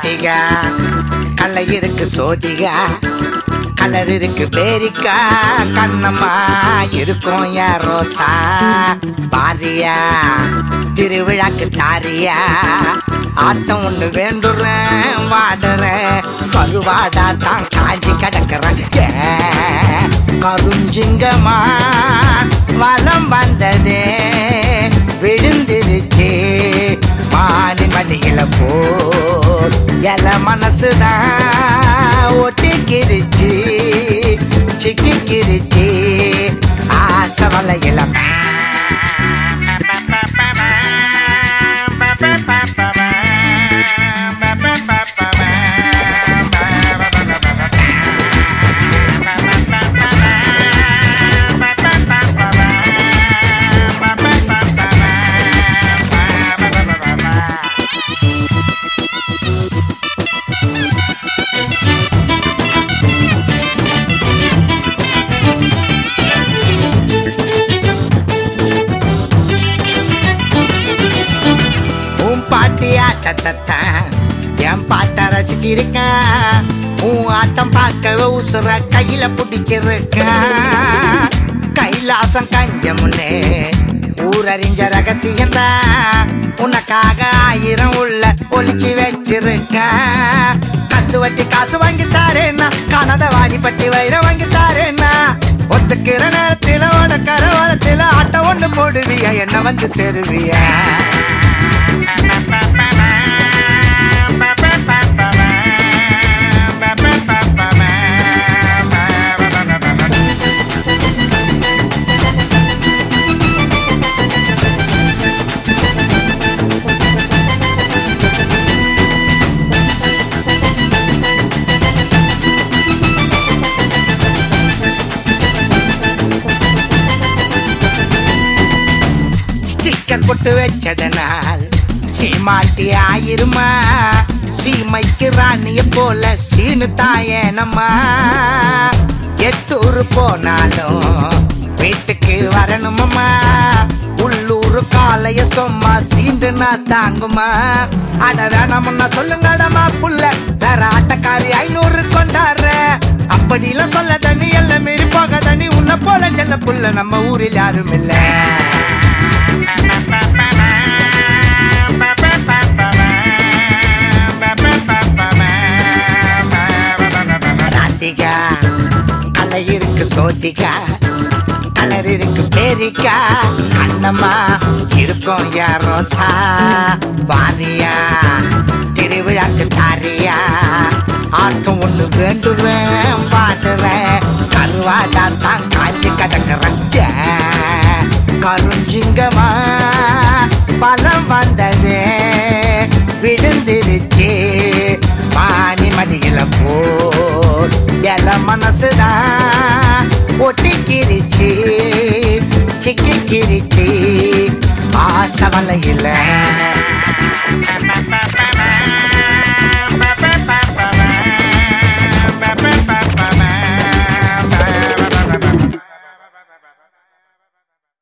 ராத்திகா கல்லை இருக்கு சோதிகா கலர் இருக்கு பேரிக்கா கண்ணம்மா இருக்கும் யார் ரோசா பாரியா திருவிழாக்கு தாரியா ஆட்டம் ஒண்ணு வேண்டுறேன் வாடுறேன் கருவாடா தான் காஞ்சி கிடக்குறேன் ஏன் கருஞ்சிங்கம்மா வலம் வந்ததே விழுந்திருச்சு மானின் மடியில போர் எல மனசுதான் ஒட்டிக்கிருச்சு சிக்கிக்கிருச்சு ஆசை வலையில உன் பாட்டி ஆட்டத்தான் என் பாட்ட ரசிச்சிருக்கேன் உன் ஆட்டம் பார்க்க உசுர கையில பிடிச்சிருக்கேன் கைலாசம் கஞ்சமுன்னே ஊரறிஞ்ச ரகசியம்தான் உனக்காக ஆயிரம் உள்ள ஒளிச்சு வச்சிருக்கேன் கத்து வட்டி காசு வாங்கி தாரேன்னா காணாத வாடி பட்டி வைரம் வாங்கி தாரேன்னா ஒத்துக்கிற நேரத்தில உனக்கர வரத்தில ஆட்டம் ஒண்ணு போடுவியா என்ன வந்து சேருவியா ஸ்டிக்கர் போட்டு வச்சதனால் சீமாட்டி ஆயிருமா சீமைக்கு ராணிய போல சீனு தாயனம்மா எத்தூர் போனாலும் வீட்டுக்கு வரணுமம்மா உள்ளூர் காலைய சும்மா சீண்டுனா தாங்குமா அட வேணாமுன்னா சொல்லுங்கடமா புள்ள வேற ஆட்டக்காரி ஐநூறு கொண்டாடுற அப்படிலாம் சொல்ல தண்ணி எல்லாம் மீறி போக தண்ணி உன்னை போல செல்ல புள்ள நம்ம ஊரில் யாரும் இல்லை ராத்திகா கலை இருக்கு சோதிகா கலர் இருக்கு பேரிக்கா கண்ணம்மா இருக்கும் யாரோ சா வாரியா திருவிழாக்கு தாரியா ஆட்டம் ஒண்ணு வேண்டுவேன் பாடுறேன் கருவாடா தான் காய்ச்சி கிடக்குறேன் ஏன் கருஞ்சிங்கம்மா பலம் வந்தது விழுந்திருச்சு மானி மடியில போர் எல மனசுதான் ஒட்டிக்கிருச்சு சிக்கிக்கிருச்சு ஆசை வலையில